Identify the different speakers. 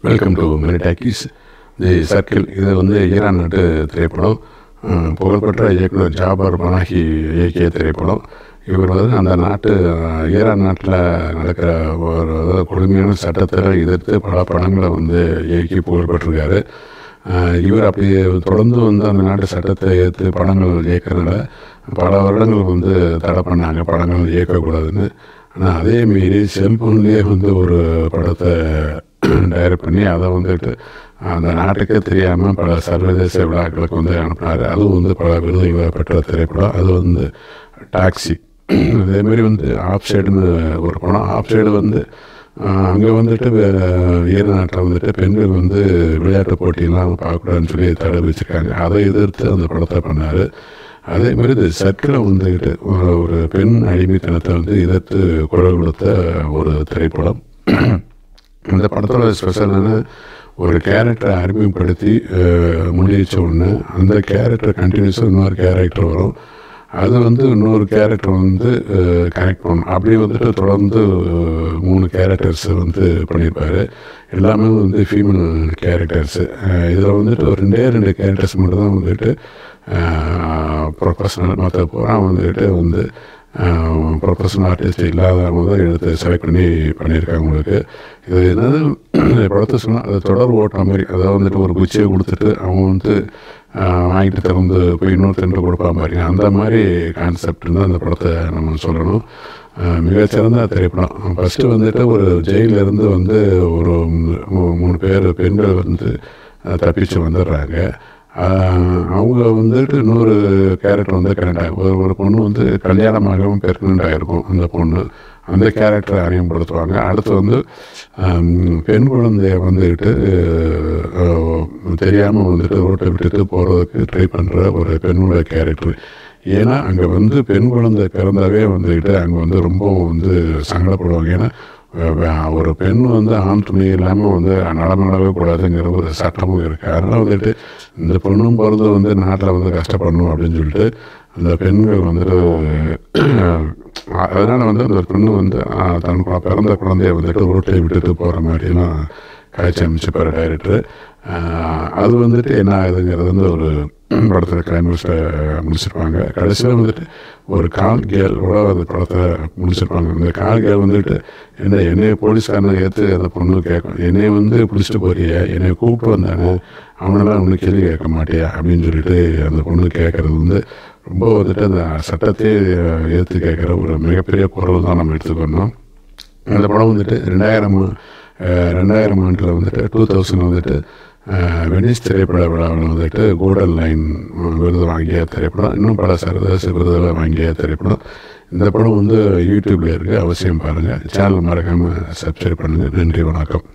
Speaker 1: welcome to மெரிடாக்கிஸ் the circle இது வந்து ஈரான் நாட்டு திரைப்படம் அஹ், புகழ்பெற்ற இயக்குனர் ஜாபர் பனாஹி இயக்கிய திரைப்படம் இவர் வந்து அந்த நாட்டு அஹ், ஈரான் நாட்டில் நடக்கிற ஒரு அதாவது கொடுமையான சட்டத்தை எதிர்த்து பல படங்களை வந்து இயக்கி புகழ்பெற்றிருக்காரு அஹ், இவர் அப்படி தொடர்ந்து வந்து அந்த நாட்டு சட்டத்தை எதிர்த்து படங்கள் இயக்கிறதுனால பல வருடங்கள் வந்து தடை பண்ணாங்க படங்கள் இயக்கக்கூடாதுன்னு ஆனால் அதே மீறி செல்ஃபோன்லேயே வந்து ஒரு படத்தை டைரக்ட் பண்ணி அதை வந்துட்டு அந்த நாட்டுக்கே தெரியாமல் பல சர்வதேச விழாக்களுக்கு வந்து அனுப்பினார் அதுவும் வந்து பல விருதுகளை பெற்ற திரைப்படம் அது வந்து டாக்ஸி அதேமாரி வந்து ஆஃப் சைடுன்னு ஒரு படம் ஆஃப் சைடு வந்து அங்கே வந்துட்டு வே- ஈர நாட்டில் வந்துட்டு பெண்கள் வந்து விளையாட்டு போட்டியெல்லாம் பார்க்கக்கூடாதுன்னு சொல்லி தடை வச்சுருக்காங்க அதை எதிர்த்து அந்த படத்தை பண்ணார் அதே மாதிரி இந்த சர்க்கிளை வந்துக்கிட்டு ஒரு ஒரு பெண் அடிமைத்தனத்தை வந்து எதிர்த்து குரல் கொடுத்த ஒரு திரைப்படம் இந்த படத்தோட ஸ்பெஷலான ஒரு கேரக்டரை அறிமுகப்படுத்தி அஹ், முன்னிச்ச ஒன்று அந்த கேரக்டர் கண்டினியூஸாக இன்னொரு கேரக்டர் வரும் அது வந்து இன்னொரு கேரக்டர் வந்து கனெக்ட் பண்ணணும் அப்படி வந்துட்டு தொடர்ந்து அஹ், மூணு கேரக்டர்ஸ் வந்து பண்ணியிருப்பாரு எல்லாமே வந்து ஃபீமேல் கேரக்டர்ஸு இதில் வந்துட்டு ஒரு ரெண்டே ரெண்டு கேரக்டர்ஸ் மட்டும் தான் வந்துட்டு ப்ரொஃபஷனல் மற்ற பூரா வந்துட்டு வந்து ப்ரொஃபஷனல் ஆர்டிஸ்ட் இல்லாதவங்க தான் எடுத்து செலக்ட் பண்ணி பண்ணியிருக்காங்க உங்களுக்கு இது என்னது இந்த படத்தை சொன்னால் அது தொடர் ஓட்டுற மாதிரி அதாவது வந்துட்டு ஒரு குச்சியை கொடுத்துட்டு அவங்க வந்து ஆஹ், வாங்கிட்டு திறந்து போய் இன்னொருத்தருக்கு கொடுப்பா மாதிரி அந்த மாதிரி கான்செப்ட்னு தான் அந்த படத்தை நம்ம சொல்லணும் ஆஹ், மிகச்சிறந்த திரைப்படம் ஃபஸ்ட்டு வந்துட்டு ஒரு ஜெயில்ல இருந்து வந்து ஒரு மூ- மூணு பேர் பெண்கள் வந்து ஆஹ், தப்பிச்சு வந்துடுறாங்க ஆஹ் அவங்க வந்துட்டு இன்னொரு கேரக்டர் வந்து கனெக்ட் ஆகும் ஒரு ஒரு பொண்ணு வந்து கல்யாணமாகவும் பெர்மனண்ட் ஆகிருக்கும் அந்த பொண்ணு அந்த கேரக்டரை அறிமுகப்படுத்துவாங்க அடுத்து வந்து ஆம், பெண் குழந்தைய வந்துட்டு தெரியாமல் வந்துட்டு ரோட்டை விட்டுட்டு போகிறதுக்கு ட்ரை பண்ணுற ஒரு பெண்ணோட கேரக்டர் ஏன்னா அங்கே வந்து பெண் குழந்தை பிறந்தாவே வந்துக்கிட்டு அங்கே வந்து ரொம்ப வந்து சங்கடப்படுவாங்க ஏன்னா அஹ் வே- ஒரு பெண் வந்து ஆண் துணை இல்லாமல் வந்து நடமாடவே கூடாதுங்கிற ஒரு சட்டமும் இருக்குது அதனால் வந்துட்டு இந்த பொண்ணும் பிறந்து வந்து நாட்டில் வந்து கஷ்டப்படணும் அப்படின்னு சொல்லிட்டு அந்த பெண்கள் வந்துட்டு அஹ், அதனால் வந்து அந்த பெண்ணு வந்து அஹ், தன் கு- பிறந்த குழந்தைய வந்துட்டு ரோட்டை விட்டுட்டு போகிற மாதிரிலாம் காட்சி அமைச்சுப்பார் டைரக்டர் அது வந்துட்டு என்ன ஆகுதுங்கிறது வந்து ஒரு படத்தில் கிளைமேக்ஸில் முடிச்சிருப்பாங்க கடைசியில் வந்துட்டு ஒரு கால் கேலோட அந்த படத்தை முடிச்சிருப்பாங்க இந்த கால் கேல் வந்துட்டு என்ன என்னைய போலீஸ்காரனை ஏற்று அந்த பொண்ணு கேட்கும் என்னைய வந்து பிடிச்சிட்டு போறிய என்னை கூப்பிட்டு வந்தானே அவனெல்லாம் ஒன்றும் கேள்வி கேட்க மாட்டியா அப்படின்னு சொல்லிட்டு அந்த பொண்ணு கேட்கறது வந்து ரொம்ப வந்துட்டு அந்த சட்டத்தையே ஏற்று கேட்குற ஒரு மிகப்பெரிய குரல் தான் நம்ம எடுத்துக்கணும் அந்த படம் வந்துட்டு ரெண்டாயிரம் அஹ், ரெண்டாயிரம் ஆண்டில் வந்துட்டு டூ தௌசண்ட் வந்துட்டு அஹ், வெனிஸ் திரைப்பட விழாவில் வந்துட்டு கோல்டன் லைன் விருது வாங்கிய திரைப்படம் இன்னும் பல சர்வதேச விருதுகளை வாங்கிய திரைப்படம் இந்த படம் வந்து யூடியூப்ல இருக்குது அவசியம் பாருங்கள் சேனல் மறக்காமல் சப்ஸ்கிரைப் பண்ணுங்கள் நன்றி வணக்கம்